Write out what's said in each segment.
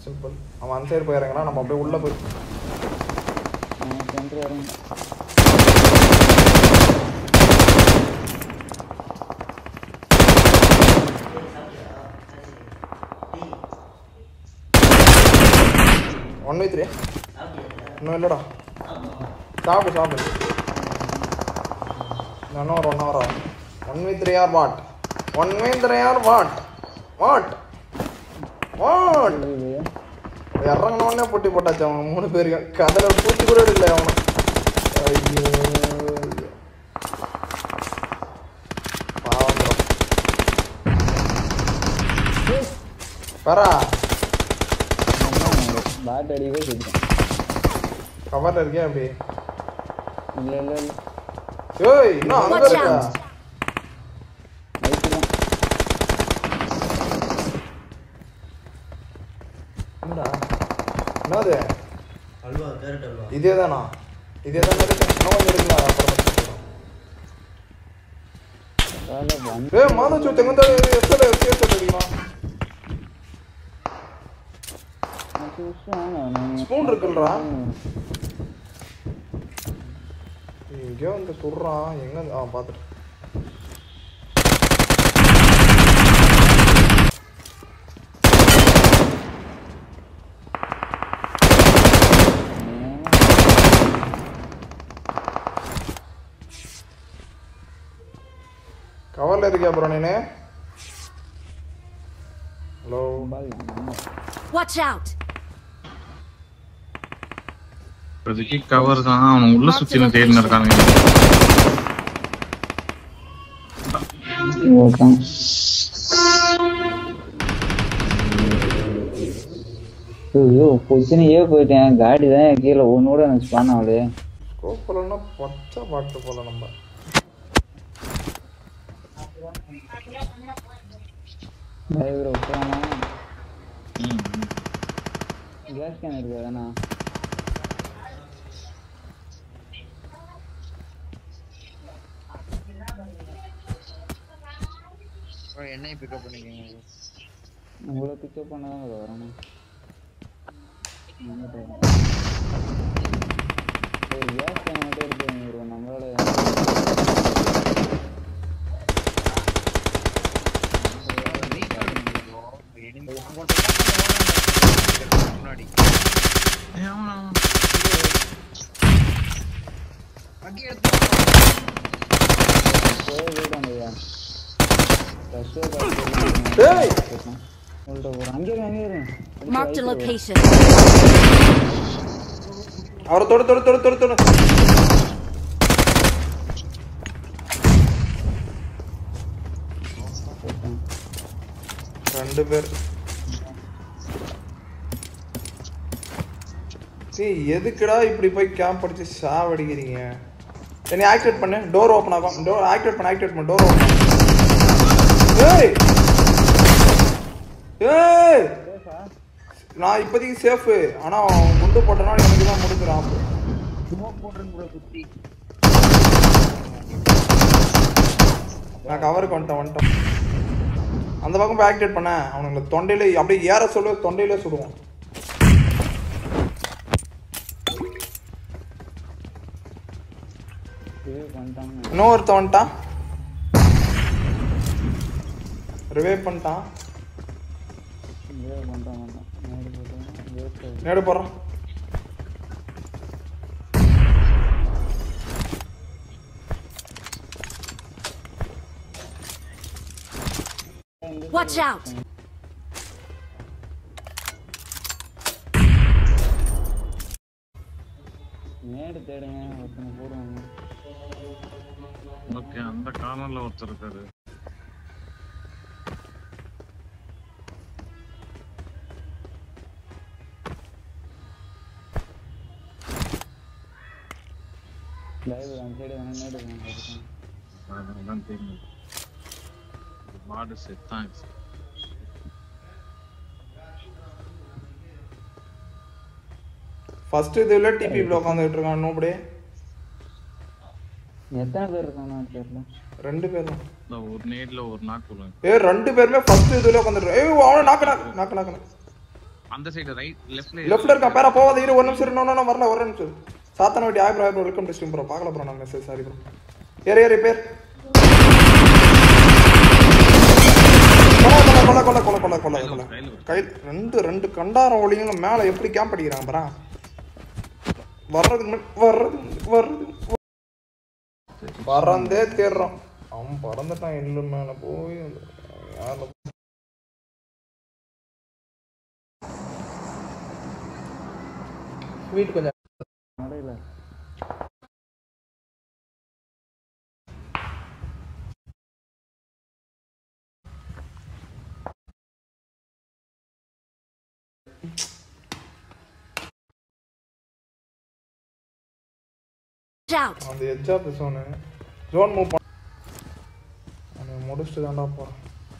Simple அவன் அந்த side போயிறங்கனா நம்ம அப்படியே உள்ள போய் சென்ட்ரு இறங்க ஒன் வை த்ரீ இன்னும் இல்லைடா சாப்பிடு சாப்பிடு இன்னும் ஒரு ஒன் ஹவர் ஆகும் one by three or what one by three or what what what இது இறங்கினோடனே பொட்டி போட்டாச்சு அவங்க மூணு பேருக்கு கதையில பூச்சி கூட இல்லை அவனை ஐயோ ஐயோ. பாவம் bro. வரா பாட் அடிக்கவே செஞ்சேன் கவர்ல இருக்கியா அப்படி இல்லை இல்லை இல்லை ஏய் இன்னும் அங்க Watch இருக்கா out. லைட்டு தான் என்னடா என்னது அல்வா கேரட் அல்வா இதே தானா இதே தானே இருக்கு இன்னும் கொஞ்சம் இருக்குல்ல அப்புறம் பார்த்துக்கலாம். வேலை வந்து ஏய் மாதச்சு தெங்கந்தாடி எஸ்எல் எஸ்எல் அடிக்கலாம் Spoon இருக்குல்றா? எங்கேயோ வந்து சுடுறான் எங்க ஆ பார்த்துட்டு கவர்ல இருக்கியா ப்ரோ நீனு ஹலோ Watch out! இப்போதைக்கு கவர் தான் அவன் உள்ள சுத்தி தேடின்னு இருக்காங்க ஓகே ஐயோ பொசிஷனையே போயிட்டேன் காடி தான் கீழே ஒன்று கூட எனக்கு ஸ்பான் ஆகலையே ஸ்கோப் போலன்னா பச்சை பாட்டு போல நம்ம டிரைவர் விட்டுறானா கேஸ் கேன் இருக்காதாண்ணா என்னையும் பிக்கப் பண்ணிக்கோங்க உங்களை பிக்கப் பண்ண தான் அது வரணும் ஒரு கேஸ் கேன் மட்டும் இருக்கு ஒரு நம்மளோட முன்னாடி அங்கே எடுத்து போய் வீடு வந்தையா ஃபஸ்ட்டே டேய் உங்கள்கிட்ட ஒரு அங்கே இரு, அங்கே இரு. Marked a location. அவரை தொடு தொடு தொடு தொடு தொடு ரெண்டு பேர் சீ எதுக்குடா இப்படி போய் கேம்ப் அடிச்சு சாவடிக்கிறீங்க என்னை ஆக்டிவேட் பண்ணு டோர் ஓப்பன் ஆகும் டோர் ஆக்டிவேட் பண்ணு ஆக்டிவேட் பண்ணு டோர் ஓப்பன் ஏய் ஏய் நான் இப்போதைக்கு சேஃபு ஆனால் அவன் குண்டு போட்டனால எனக்கு தான் முடிஞ்சிடும் நான் கவருக்கு வந்துட்டேன் வந்துட்டேன் அந்த பக்கம் போய் ஆக்டிவேட் பண்ணேன் அவனுங்களை தொண்டையில அப்படியே ஏற சொல்லு தொண்டையிலே சுடுவான் ரிவ்யூ பண்ணிட்டாங்க இன்னொருத்தன் வந்துட்டான் ரிவைவ் பண்ணிட்டான் ரிவ்யூ பண்ணிட்டான் பண்ணிட்டான் நேடு போட்டு வேஸ்ட் நேடு போடுறான் Watch out! நேடு தேடுங்க ஒருத்தனை போடுவாங்க ஓகே அந்த கார்னர்ல ஒருத்தர் இருக்காரு லைவ் அந்த சைடு வேணா நேடு வேணா அதான் தெரியும் மாடு செத்தான் ஃபர்ஸ்ட் இதுல டிபி ப்ளோ உட்காந்துட்டு இருக்கான் நோபடி எத்தனை பேர் இருக்காங்க தெரியல ரெண்டு பேர் தான் இந்த ஒரு நேட்ல ஒரு நாக்கு விழுங்க ஏ ரெண்டு பேருமே ஃபர்ஸ்ட் இதுல உட்காந்துட்டு ஏய் அவனை நாக்கு நாக்கு நாக்கு நாக்கு நாக்கு. அந்த சைடு ரைட் லெஃப்ட்ல லெஃப்ட்ல இருக்கான் பேரா போவாத இரு ஒரு நிமிஷம் இரு. இன்னும் இன்னும் வரல ஒரு நிமிஷம் சாத்தன வட்டி ஆய் bro bro welcome to stream bro பார்க்கல ப்ரோ நான் மெசேஜ் சாரி ப்ரோ ஏறு ஏறு பேர் கொலை கொலை கொலை கொலை கொலை கொலை கொலை கொலை கை ரெண்டு ரெண்டு கண்டாரம் ஒளிங்களும் மேல எப்படி கேம்ப் அடிக்கிறாங்க பாரா வர்றதுக்கு முன்னாடி வர்றதுக்கு வர்றதுக்கு பறந்தே தேடுறான் அவன் பறந்துட்டான் எள்ளு மேல போய் யாரில் ஸ்வீட் கொஞ்சம் நடையில Watch out! அந்த edge of zone zone move பண்ண அவனை முடிச்சுட்டு தான்டா போகிறேன்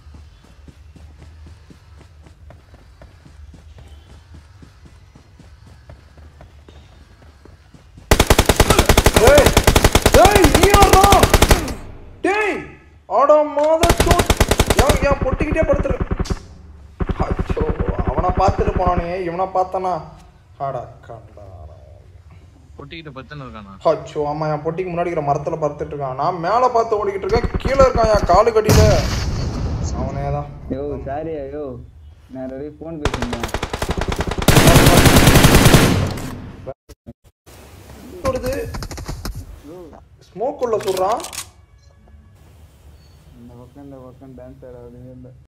டேய் டேய் நீ யாரா டேய் ஆடா மாத சோட் என் என் பொட்டிக்கிட்டே படுத்துரு அச்சோ அவனை பார்த்துட்டு போனானே இவனை பார்த்தனா ஆடா கண்டா பொட்டிக்கிட்ட பத்துன்னு இருக்கானா அச்சோ ஆமா என் பொட்டிக்கு முன்னாடி இருக்கிற மரத்துல பறந்துட்டு இருக்கான் நான் மேல பார்த்து ஓடிக்கிட்டு இருக்கேன் கீழே இருக்கான் என் காலு கடியில அவனே தான் யோ சாரி யோ நான் ரெடி ஃபோன் பேசியிருந்தேன் வருது ஸ்மோக் உள்ள சொல்றான் இந்த பக்கம் இந்த பக்கம் டான்ஸ் ஆட அப்படின்னு